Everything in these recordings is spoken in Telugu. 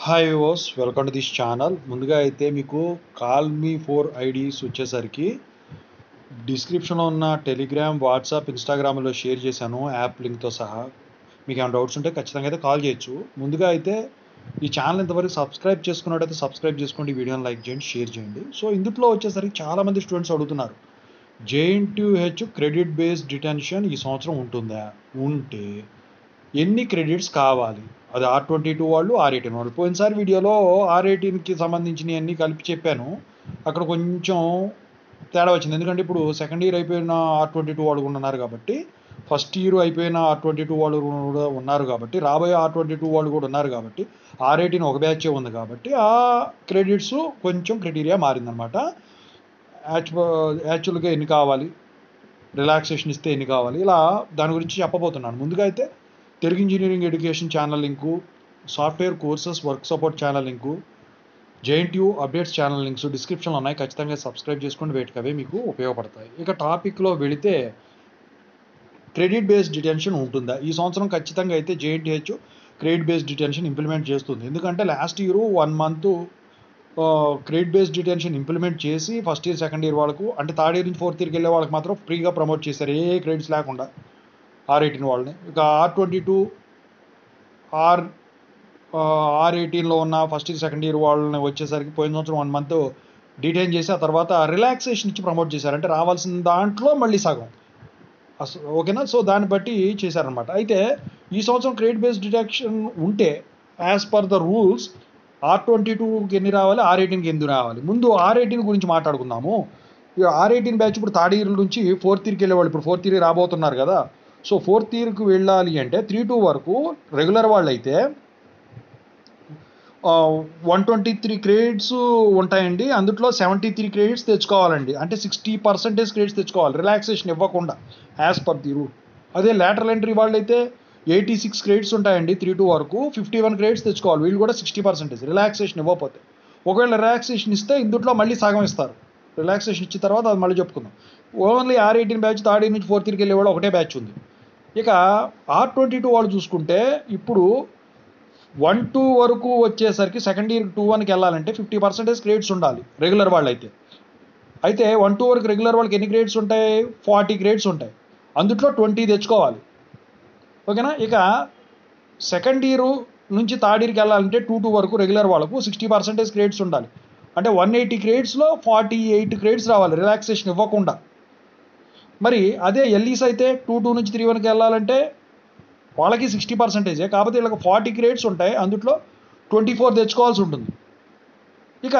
హాయ్ వివోస్ వెల్కమ్ టు దిస్ ఛానల్ ముందుగా అయితే మీకు కాల్ మీ ఫోర్ ఐడీస్ వచ్చేసరికి డిస్క్రిప్షన్లో ఉన్న టెలిగ్రామ్ వాట్సాప్ ఇన్స్టాగ్రామ్లో షేర్ చేశాను యాప్ లింక్తో సహా మీకు ఏమైనా డౌట్స్ ఉంటే ఖచ్చితంగా అయితే కాల్ చేయొచ్చు ముందుగా అయితే ఈ ఛానల్ ఇంతవరకు సబ్స్క్రైబ్ చేసుకున్నట్టయితే సబ్స్క్రైబ్ చేసుకోండి వీడియోని లైక్ చేయండి షేర్ చేయండి సో ఇందులో వచ్చేసరికి చాలామంది స్టూడెంట్స్ అడుగుతున్నారు జేఎన్టీహెచ్ క్రెడిట్ బేస్డ్ డిటెన్షన్ ఈ సంవత్సరం ఉంటుందా ఉంటే ఎన్ని క్రెడిట్స్ కావాలి అది ఆర్ ట్వంటీ టూ వాళ్ళు ఆర్ ఎయిటీన్ వాళ్ళు పోయినసారి వీడియోలో ఆర్ ఎయిటీన్కి సంబంధించినవి అన్నీ కలిపి చెప్పాను అక్కడ కొంచెం తేడా వచ్చింది ఎందుకంటే ఇప్పుడు సెకండ్ ఇయర్ అయిపోయిన ఆర్ ట్వంటీ టూ వాళ్ళు కూడా ఉన్నారు కాబట్టి ఫస్ట్ ఇయర్ అయిపోయిన ఆర్ ట్వంటీ టూ వాళ్ళు కూడా ఉన్నారు కాబట్టి రాబోయే ఆర్ ట్వంటీ టూ వాళ్ళు కూడా ఉన్నారు కాబట్టి ఆర్ ఎయిటీన్ ఒక బ్యాచే ఉంది కాబట్టి ఆ క్రెడిట్స్ కొంచెం క్రైటీరియా మారిందనమాట యాక్చువల్గా ఎన్ని కావాలి రిలాక్సేషన్ ఇస్తే ఎన్ని కావాలి ఇలా దాని గురించి చెప్పబోతున్నాను ముందుగా అయితే Telugu engineering education channel link software courses work support channel link JNTU updates channel links డిస్క్రిప్షన్లో ఉన్నాయి ఖచ్చితంగా సబ్స్క్రైబ్ చేసుకోండి వేటికి అవే మీకు ఉపయోగపడతాయి ఇక టాపిక్లో వెళితే క్రెడిట్ బేస్డ్ డిటెన్షన్ ఉంటుందా ఈ సంవత్సరం ఖచ్చితంగా అయితే JNTUH credit based detention implement చేస్తుంది ఎందుకంటే last year one month credit based detention implement చేసి ఫస్ట్ ఇయర్ సెకండ్ ఇయర్ వాళ్ళకు అంటే థర్డ్ ఇయర్ నుంచి ఫోర్త్ ఇయర్కి వెళ్ళే వాళ్ళకి మాత్రం ఫ్రీగా ప్రమోట్ చేశారు ఏ క్రెడిట్స్ లేకుండా ఆర్ ఎయిటీన్ వాళ్ళని ఇక R twenty two R R ఎయిటీన్లో ఉన్న ఫస్ట్ ఇయర్ సెకండ్ ఇయర్ వాళ్ళని వచ్చేసరికి పోయిన సంవత్సరం వన్ మంత్ డిటైన్ చేసి ఆ తర్వాత రిలాక్సేషన్ ఇచ్చి ప్రమోట్ చేశారు అంటే రావాల్సిన దాంట్లో మళ్ళీ సగం అసలు ఓకేనా సో దాన్ని బట్టి చేశారనమాట అయితే ఈ సంవత్సరం క్రెడిట్ బేస్డ్ డిడక్షన్ ఉంటే as per the rules R twenty టూకి ఎన్ని రావాలి ఆర్ ఎయిటీన్కి ఎన్ని రావాలి ముందు ఆర్ ఎయిటీన్ గురించి మాట్లాడుకుందాము ఇక ఆర్ ఎయిటీన్ బ్యాచ్ ఇప్పుడు థర్డ్ ఇయర్ నుంచి ఫోర్త్ ఇయర్కి వెళ్ళేవాళ్ళు ఇప్పుడు ఫోర్త్ ఇయర్ రాబోతున్నారు కదా సో ఫోర్త్ ఇయర్కి వెళ్ళాలి అంటే త్రీ టూ వరకు రెగ్యులర్ వాళ్ళు అయితే వన్ ట్వంటీ త్రీ క్రెడిట్స్ ఉంటాయండి అందులో సెవెంటీ త్రీ క్రెడిట్స్ తెచ్చుకోవాలండి అంటే సిక్స్టీ పర్సెంటేజ్ క్రెడిట్స్ తెచ్చుకోవాలి రిలాక్సేషన్ ఇవ్వకుండా యాజ్ పర్ ది రూల్ అదే లాటరల్ ఎంట్రీ వాళ్ళు అయితే ఎయిటీ సిక్స్ క్రెడిట్స్ ఉంటాయండి త్రీ టూ వరకు ఫిఫ్టీ వన్ క్రెడిట్స్ తెచ్చుకోవాలి వీళ్ళు కూడా సిక్స్టీ పర్సెంటేజ్ రిలాక్సేషన్ ఇవ్వకపోతే ఒకవేళ రిలాక్సేషన్ ఇస్తే ఇందులో మళ్ళీ సగం ఇస్తారు రిలాక్సేషన్ ఇచ్చిన తర్వాత అది మళ్ళీ చెప్పుకుందాం only R eighteen batch third year నుంచి ఫోర్త్ ఇయర్కి వెళ్ళే వాళ్ళు ఒకటే బ్యాచ్ ఉంది ఇక ఆర్ ట్వంటీ టూ వాళ్ళు చూసుకుంటే ఇప్పుడు వన్ టూ వరకు వచ్చేసరికి సెకండ్ ఇయర్ టూ వన్కి వెళ్ళాలంటే ఫిఫ్టీ పర్సెంటేజ్ క్రెడిట్స్ ఉండాలి రెగ్యులర్ వాళ్ళు అయితే అయితే వన్ టూ వరకు రెగ్యులర్ వాళ్ళకి ఎన్ని క్రెడిట్స్ ఉంటాయి ఫార్టీ క్రెడిట్స్ ఉంటాయి అందుట్లో ట్వంటీ తెచ్చుకోవాలి ఓకేనా ఇక సెకండ్ ఇయర్ నుంచి థర్డ్ ఇయర్కి వెళ్ళాలంటే టూ టూ వరకు రెగ్యులర్ వాళ్ళకు సిక్స్టీ పర్సెంటేజ్ క్రెడిట్స్ ఉండాలి అంటే వన్ ఎయిటీ క్రెడిట్స్లో ఫార్టీ ఎయిట్ క్రెడిట్స్ రావాలి రిలాక్సేషన్ ఇవ్వకుండా మరి అదే ఎల్ఈస్ అయితే టూ టూ నుంచి త్రీ వన్కి వెళ్ళాలంటే వాళ్ళకి సిక్స్టీ పర్సెంటేజే కాకపోతే వీళ్ళకి ఫార్టీ క్రేడ్స్ ఉంటాయి అందుట్లో ట్వంటీ ఫోర్ తెచ్చుకోవాల్సి ఉంటుంది ఇక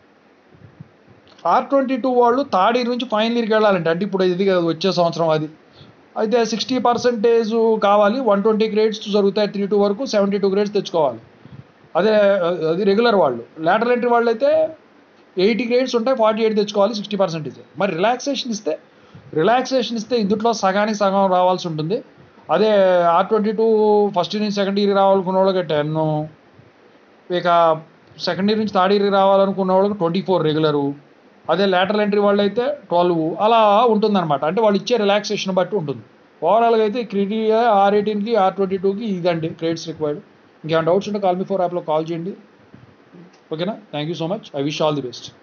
ఆర్ ట్వంటీ టూ వాళ్ళు థర్డ్ ఇయర్ నుంచి ఫైనల్ ఇయర్కి వెళ్ళాలంటే అంటే ఇప్పుడు ఇది వచ్చే సంవత్సరం అది అయితే సిక్స్టీ పర్సెంటేజ్ కావాలి వన్ ట్వంటీ గ్రేడ్స్ జరుగుతాయి త్రీ టూ వరకు సెవెంటీ టూ గ్రేడ్స్ తెచ్చుకోవాలి అదే అది రెగ్యులర్ వాళ్ళు లేటర్ ఎంట్రీ వాళ్ళు అయితే ఎయిటీ గ్రేడ్స్ ఉంటాయి ఫార్టీ ఎయిట్ తెచ్చుకోవాలి సిక్స్టీ పర్సెంటేజ్ మరి రిలాక్సేషన్ ఇస్తే రిలాక్సేషన్ ఇస్తే ఇందులో సగానికి సగం రావాల్సి ఉంటుంది అదే R twenty two first year నుంచి సెకండ్ ఇయర్ రావాలనుకున్న వాళ్ళకి టెన్ ఇక సెకండ్ ఇయర్ నుంచి థర్డ్ ఇయర్ రావాలనుకున్న వాళ్ళకి ట్వంటీ ఫోర్ రెగ్యులరు అదే లేటరల్ ఎంట్రీ వాళ్ళు అయితే ట్వెల్వ్ అలా ఉంటుందన్నమాట అంటే వాళ్ళు ఇచ్చే రిలాక్సేషన్ బట్టి ఉంటుంది ఓవరాల్గా అయితే క్రెడిట్ ఆర్ ఎయిటీన్కి ఆర్ ట్వంటీ టూకి ఇదండి క్రెడిట్స్ రిక్వైర్డ్ ఇంకేమైనా డౌట్స్ ఉంటే కాల్ మీ ఫోర్ యాప్లో కాల్ చేయండి ఓకేనా thank you so much I wish all the best